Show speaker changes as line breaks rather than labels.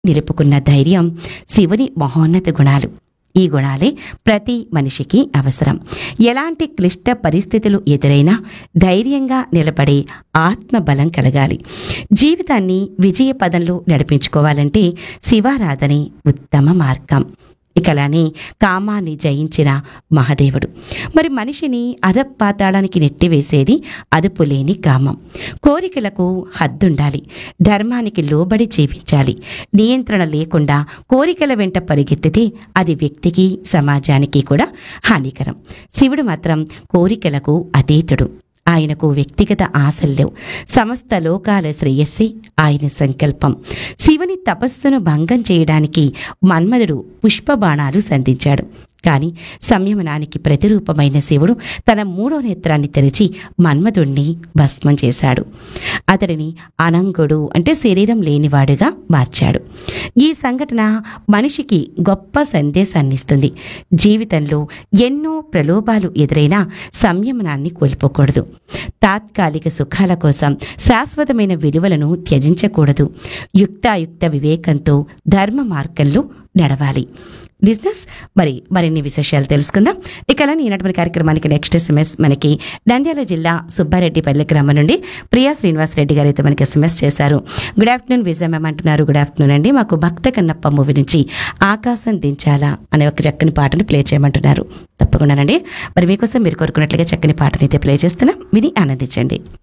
నిలుపుకున్న ధైర్యం శివుని మహోన్నత గుణాలు ఈ గుణాలే ప్రతి మనిషికి అవసరం ఎలాంటి క్లిష్ట పరిస్థితులు ఎదురైనా ధైర్యంగా నిలబడే ఆత్మబలం కలగాలి జీవితాన్ని విజయ పదంలో నడిపించుకోవాలంటే శివారాధనే ఉత్తమ మార్గం ఇక అలానే కామాన్ని జయించిన మహాదేవుడు మరి మనిషిని అధపాతాళానికి నెట్టివేసేది అదుపు లేని కామం కోరికలకు హద్దుండాలి ధర్మానికి లోబడి జీవించాలి నియంత్రణ లేకుండా కోరికల వెంట పరిగెత్తితే అది వ్యక్తికి సమాజానికి కూడా హానికరం శివుడు మాత్రం కోరికలకు అతీతుడు ఆయనకు వ్యక్తిగత ఆశలు లేవు సమస్త లోకాల శ్రేయస్సే ఆయన సంకల్పం శివుని తపస్సును భంగం చేయడానికి మన్మధుడు పుష్పబాణాలు సంధించాడు కానీ సంయమనానికి ప్రతిరూపమైన శివుడు తన మూడో నేత్రాన్ని తెరిచి మన్మధుణ్ణి భస్మం చేశాడు అతడిని అనంగుడు అంటే శరీరం లేనివాడుగా మార్చాడు ఈ సంఘటన మనిషికి గొప్ప సందేశాన్ని ఇస్తుంది జీవితంలో ఎన్నో ప్రలోభాలు ఎదురైనా సంయమనాన్ని కోల్పోకూడదు తాత్కాలిక సుఖాల కోసం శాశ్వతమైన విలువలను త్యజించకూడదు యుక్తాయుక్త వివేకంతో ధర్మ మార్గంలో నడవాలి బిజినెస్ మరి మరిన్ని విశేషాలు తెలుసుకుందాం ఇక అలానే ఈనాటి మన కార్యక్రమానికి నెక్స్ట్ ఎస్ఎంఎస్ మనకి నంద్యాల జిల్లా సుబ్బారెడ్డిపల్లి గ్రామం నుండి ప్రియా శ్రీనివాస్ రెడ్డి గారు అయితే మనకి ఎస్ఎంఎస్ చేశారు గుడ్ ఆఫ్టర్నూన్ విజయ మ్యామ్ అంటున్నారు గుడ్ ఆఫ్టర్నూన్ అండి మాకు భక్త కన్నప్ప మూవీ నుంచి ఆకాశం దించాలా అనే ఒక చక్కని పాటను ప్లే చేయమంటున్నారు తప్పకుండానండి మరి మీకోసం మీరు కోరుకున్నట్లుగా చక్కని పాటనైతే ప్లే చేస్తున్నాం విని ఆనందించండి